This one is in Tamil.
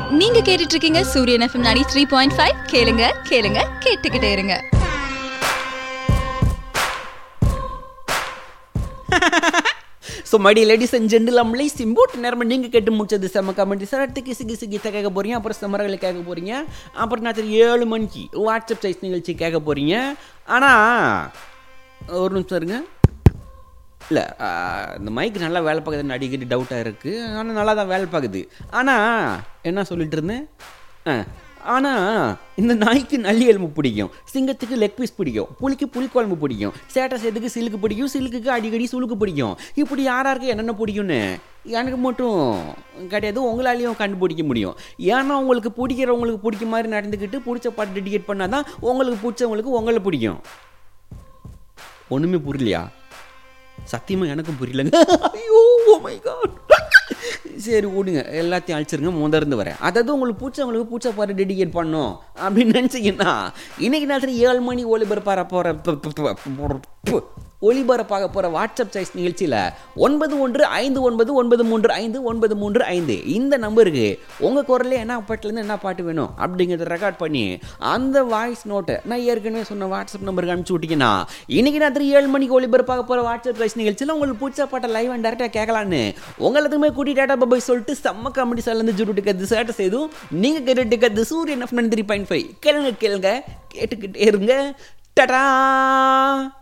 நீங்க கேட்டுட்டு இருக்கீங்க சூரியன் எஃப்எம் 93.5 த்ரீ பாயிண்ட் ஃபைவ் கேளுங்க கேளுங்க கேட்டுக்கிட்டே இருங்க ஸோ மடி லேடிஸ் அண்ட் ஜென்டில் அம்லை சிம்போட் நேரம் நீங்கள் கேட்டு முடிச்சது செம்ம கமெண்ட் சார் அடுத்து கிசு கிசு கீத்தை கேட்க போகிறீங்க அப்புறம் செம்மரங்களை கேட்க போகிறீங்க அப்புறம் நான் சரி ஏழு மணிக்கு வாட்ஸ்அப் சைஸ் நிகழ்ச்சி கேட்க போகிறீங்க ஆனால் ஒரு நிமிஷம் இருங்க இல்லை இந்த மைக் நல்லா வேலை பார்க்குதுன்னு அடிக்கடி டவுட்டாக இருக்குது ஆனால் நல்லா தான் வேலை பார்க்குது ஆனால் என்ன சொல்லிட்டு இருந்தேன் ஆ ஆனால் இந்த நாய்க்கு நல்லி எலும்பு பிடிக்கும் சிங்கத்துக்கு லெக் பீஸ் பிடிக்கும் புலிக்கு புலிக்குழம்பு பிடிக்கும் சேட்டை சேத்துக்கு சிலுக்கு பிடிக்கும் சிலுக்குக்கு அடிக்கடி சுளுக்கு பிடிக்கும் இப்படி யாராருக்கு என்னென்ன பிடிக்கும்னு எனக்கு மட்டும் கிடையாது உங்களாலையும் கண்டுபிடிக்க முடியும் ஏன்னா உங்களுக்கு பிடிக்கிறவங்களுக்கு பிடிக்க மாதிரி நடந்துக்கிட்டு பிடிச்ச பாட்டு டெடிகேட் பண்ணால் தான் உங்களுக்கு பிடிச்சவங்களுக்கு உங்களை பிடிக்கும் ஒன்றுமே புரியலையா சத்தியமாக எனக்கும் புரியலங்க ஐயோ மை காட் சரி விடுங்க எல்லாத்தையும் அழிச்சிருங்க முதர்ந்து வரேன் அதாவது உங்களுக்கு பூச்சவங்களுக்கு பூச்சை பாரு டெடிகேட் பண்ணோம் அப்படின்னு நினச்சிங்கன்னா இன்னைக்கு நேரத்தில் ஏழு மணி ஒளிபரப்பார போகிற ஒளிபரப்பாக போகிற வாட்ஸ்அப் சைஸ் நிகழ்ச்சியில் ஒன்பது ஒன்று ஐந்து ஒன்பது ஒன்பது மூன்று ஐந்து ஒன்பது மூன்று ஐந்து இந்த நம்பருக்கு உங்கள் குரல்ல என்ன பாட்டுலேருந்து என்ன பாட்டு வேணும் அப்படிங்கிறத ரெக்கார்ட் பண்ணி அந்த வாய்ஸ் நோட்டை நான் ஏற்கனவே சொன்ன வாட்ஸ்அப் நம்பருக்கு அனுப்பிச்சு விட்டீங்கன்னா இன்னைக்கு ராத்திரி ஏழு மணிக்கு ஒளிபரப்பாக போகிற வாட்ஸ்அப் சைஸ் நிகழ்ச்சியில் உங்களுக்கு பிடிச்ச பாட்டை லைவ் அண்ட் டேரெக்டாக கேட்கலான்னு உங்களுக்குமே கூட்டி டேட்டா பபாய் சொல்லிட்டு செம்ம காமெடி சார்லேருந்து ஜுட்டு கத்து சேட்டை செய்தும் நீங்கள் கேட்டுட்டு கத்து சூரியன் எஃப் த்ரீ பாயிண்ட் ஃபைவ் கேளுங்க கேளுங்க கேட்டுக்கிட்டே இருங்க டடா